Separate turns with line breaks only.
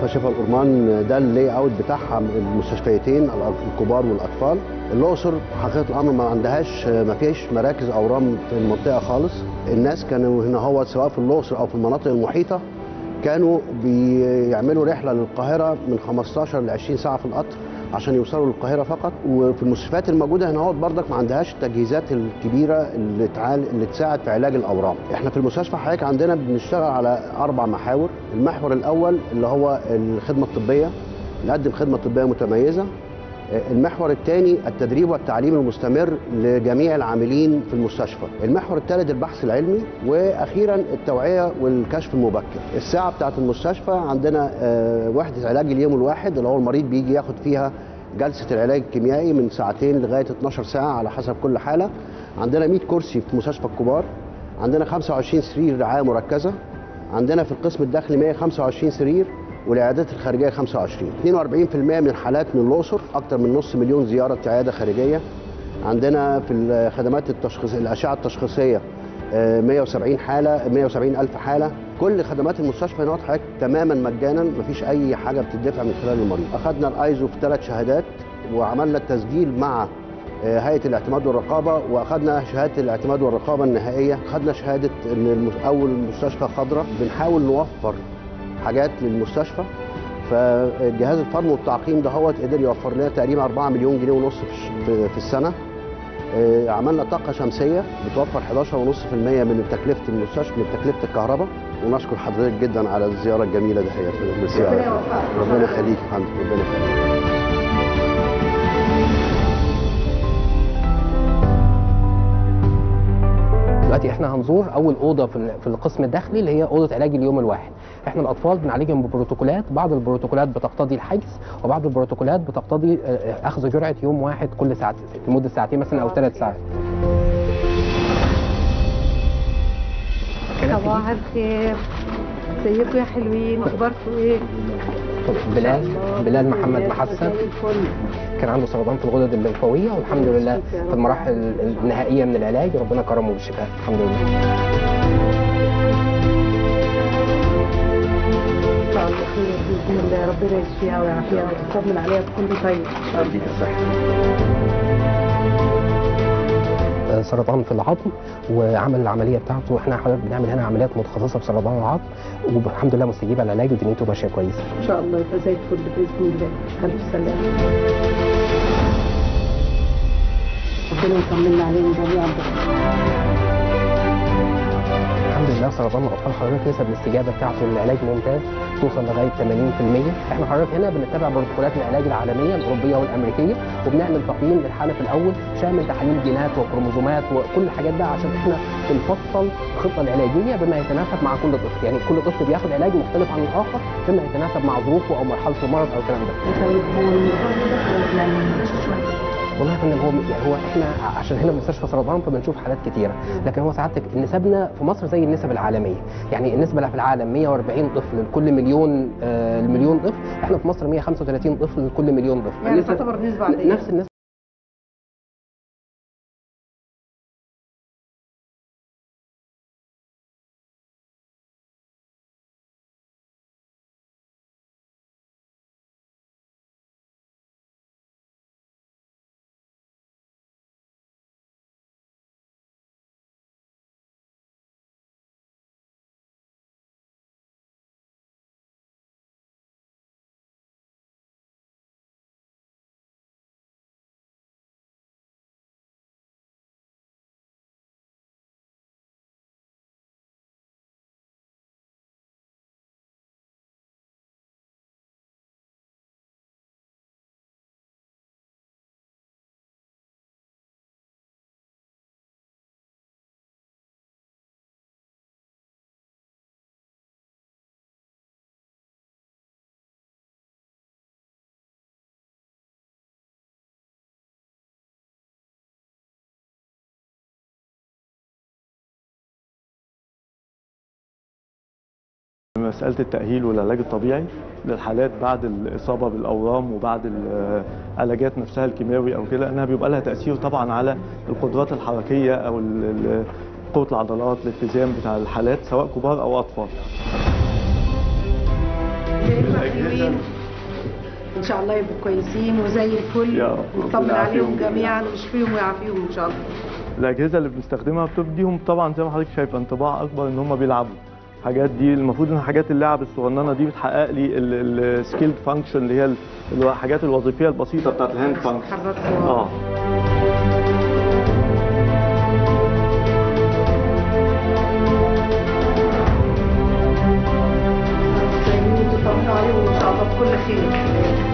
مستشفى شفا الأورمان ده اللي اوت بتاعها المستشفيتين الكبار والاطفال الاقصر حقيقه الامر ما عندهاش ما فيش مراكز اورام في المنطقه خالص الناس كانوا هنا هو سواء في الاقصر او في المناطق المحيطه كانوا بيعملوا رحله للقاهره من 15 ل 20 ساعه في القطر عشان يوصلوا للقاهره فقط وفي المستشفيات الموجوده هنا هو برضك ما عندهاش التجهيزات الكبيره اللي تعال اللي تساعد في علاج الاورام احنا في المستشفى حضرتك عندنا بنشتغل على اربع محاور المحور الاول اللي هو الخدمه الطبيه نقدم خدمه طبيه متميزه المحور الثاني التدريب والتعليم المستمر لجميع العاملين في المستشفى المحور الثالث البحث العلمي واخيرا التوعيه والكشف المبكر الساعه بتاعه المستشفى عندنا آه، وحده علاج اليوم الواحد اللي هو المريض بيجي ياخد فيها جلسه العلاج الكيميائي من ساعتين لغايه 12 ساعه على حسب كل حاله عندنا 100 كرسي في مستشفى الكبار عندنا 25 سرير رعايه مركزه عندنا في القسم الداخلي 125 سرير والعيادات الخارجيه 25 42% من الحالات من الاقصر اكثر من نص مليون زياره عياده خارجيه عندنا في الخدمات التشخيص الاشعه التشخيصيه آه، 170 حاله 170 الف حاله كل خدمات المستشفى هنا حضرتك تماما مجانا مفيش اي حاجه بتدفع من خلال المريض اخذنا الايزو في ثلاث شهادات وعملنا التسجيل مع آه، هيئه الاعتماد والرقابه واخذنا شهاده الاعتماد والرقابه النهائيه خدنا شهاده ان الم- اول مستشفى خضراء بنحاول نوفر حاجات للمستشفى فجهاز الفرم والتعقيم ده هو قدر يوفر لنا تقريبا 4 مليون جنيه ونص في الش- في- في السنه آه، عملنا طاقه شمسيه بتوفر 11.5% من تكلفه المستشفى من تكلفه الكهرباء ونشكر حضرتك جدا على الزياره الجميله دي هي ميرسي على كده. ربنا يخليك يا فندم ربنا يخليك
دلوقتي احنا هنزور اول اوضه في ال- في القسم الداخلي اللي هي اوضه علاج اليوم الواحد احنا الاطفال بنعالجهم ببروتوكولات بعض البروتوكولات بتقتضي الحجز وبعض البروتوكولات بتقتضي آه، آه، اخذ جرعه يوم واحد كل ساعه لمده ساعتين مثلا او ثلاث ساعات
صباح الخير ازيكم يا حلوين اخباركم ايه
بلال بلال محمد محسن كان عنده سرطان في الغدد الليمفاويه والحمد لله في المراحل النهائيه من العلاج ربنا كرمه بالشفاء الحمد لله
ان شاء الله خير باذن الله ربنا يشفيها ويعافيها وتطمن عليها بكل طيب
آه، سرطان في العظم وعمل العمليه بتاعته احنا حضرتك بنعمل هنا عمليات متخصصه بسرطان العظم والحمد لله مستجيب على العلاج ودنيته ماشيه كويسه
ان شاء الله يبقى زي الفل باذن الله الف سلامه ربنا يطمنا عليهم جميعا
الحمد لله سرطان الاطفال حضرتك نسب الاستجابه بتاعته للعلاج ممتاز توصل لغايه 80% احنا حضرتك هنا بنتبع بروتوكولات العلاج العالميه الاوروبيه والامريكيه وبنعمل تقييم للحاله في الاول شامل تحاليل جينات وكروموزومات وكل الحاجات ده عشان احنا بنفصل الخطه العلاجيه بما يتناسب مع كل طفل يعني كل طفل بياخد علاج مختلف عن الاخر بما يتناسب مع ظروفه او مرحله المرض او الكلام ده
طيب هو الموضوع ده يعني مش شويه
والله يا فندم هو يعني هو احنا عشان هنا مستشفى سرطان فبنشوف حالات كتيره لكن هو سعادتك نسبنا في مصر زي النسب العالميه يعني النسبه اللي في العالم 140 طفل لكل مليون آه المليون طفل احنا في مصر 135 طفل لكل مليون طفل
يعني
النسب-
تعتبر نسبه عاديه
نفس النسبه
مسألة التأهيل والعلاج الطبيعي للحالات بعد الإصابة بالأورام وبعد العلاجات نفسها الكيماوي أو كده إنها بيبقى لها تأثير طبعا على القدرات الحركية أو ال- ال- قوة العضلات الاتزان بتاع الحالات سواء كبار أو أطفال
يبقوا حلوين ان شاء الله يبقوا كويسين وزي الفل
يا رب.
نطمن
ربنا
عليهم
يعافيهم
جميعا ويشفيهم ويعافيهم ان شاء الله
الاجهزه اللي بنستخدمها بتديهم طبعا زي ما حضرتك شايفه انطباع اكبر ان هم بيلعبوا الحاجات دي المفروض ان حاجات اللعب الصغننه دي بتحقق لي السكيلد فانكشن اللي هي ال- الحاجات الوظيفيه البسيطه بتاعت الهاند فانكشن
حركوا
اه
زي ما انتوا تطمنوا عليهم ان شاء الله بكل خير